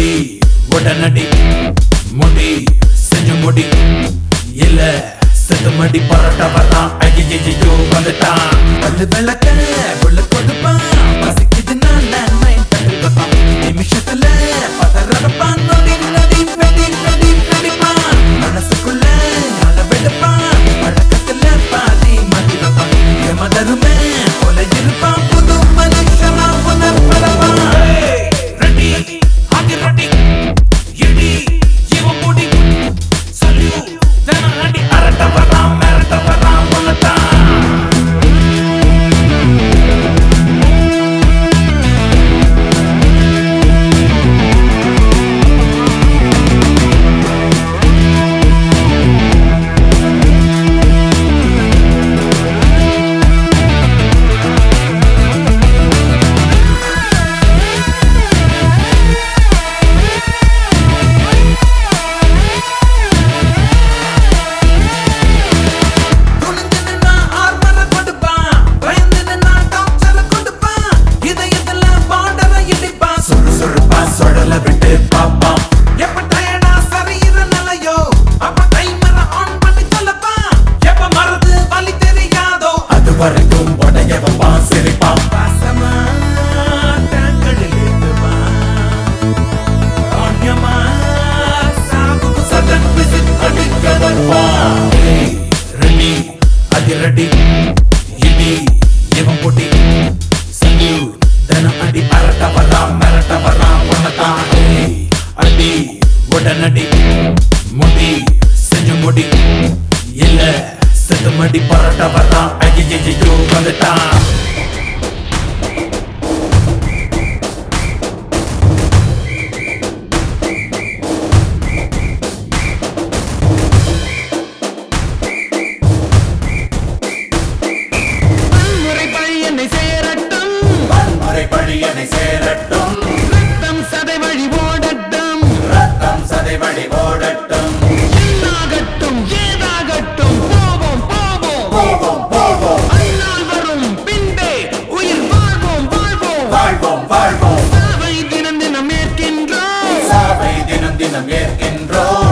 அடி உடனடி முடி செஞ்சு முடி இல்ல செத்து மடி பரோட்டா வர்றான் ஐயோ வந்துட்டான் பல்லு விளக்க உள்ள கொடுப்பான் பசிக்குது நான் மைண்ட் பண்ணி வைப்பான் நிமிஷத்துல பதறப்பான் நொடி நொடி வெடி நொடி வெடிப்பான் மனசுக்குள்ள அல வெடுப்பான் பழக்கத்துல பாதி மதி வைப்பான் எமதருமே கொல இருப்பான் புது மனுஷனா புனர்பரப்பான் ரெடி ஆகி ரெடி இடி இவன் முடி சொல்லு தினம் அடி அரட்ட வரான் மிரட்ட வரான் உன்னதான் துணிஞ்சு நின்னா ஆர்மரை கொடுப்பான். பயந்து நின்னா டார்ச்சரை கொடுப்பான். இதயத்துல border ஐ இடிப்பான். சுறுசுறுப்பா சுழல விட்டு பார்ப்பான். எப்ப tired ஆ சரீர நிலையோ, அப்ப timer அ on பண்ணி தொலைப்பான். எப்ப மறந்து வலி தெரியாதோ, அது வரைக்கும் உடைய வைப்பான், சிரிப்பான். பாசமா டேங்கடில் ஏத்துவான். ஆன்யமா சாவுக்கு சடன் visit அடிக்க வருவான். ஏய், ரெடி அதிரடி இடி இவன் பொடி சங்கு தினம் அடி அரட்ட வரான் மிரட்ட வரான் உன்னதான் ஏய், அடி உடனடி முடி செஞ்சு முடி இல்ல செத்து மடி பரோட்டா வரான் ஐயோ வந்துட்டான் வன்முறை பழி என்னை சேரட்டும் வன்முறை பழி என்னை சேரட்டும் ரத்தம் சதை வழி ஓடட்டும் ரத்தம் சதை வழி ஓடட்டும் என்னாகட்டும் ஏதாகட்டும் போவோம் போவோம் போவோம் போவோம் அந்நாள் வரும் பின்பே உயிர் வாழ்வோம் வாழ்வோம் வாழ்வோம் வாழ்வோம் சாவை தினம் தினம் ஏற்கின்றோம் சாவை தினம் தினம் ஏற்கின்றோம்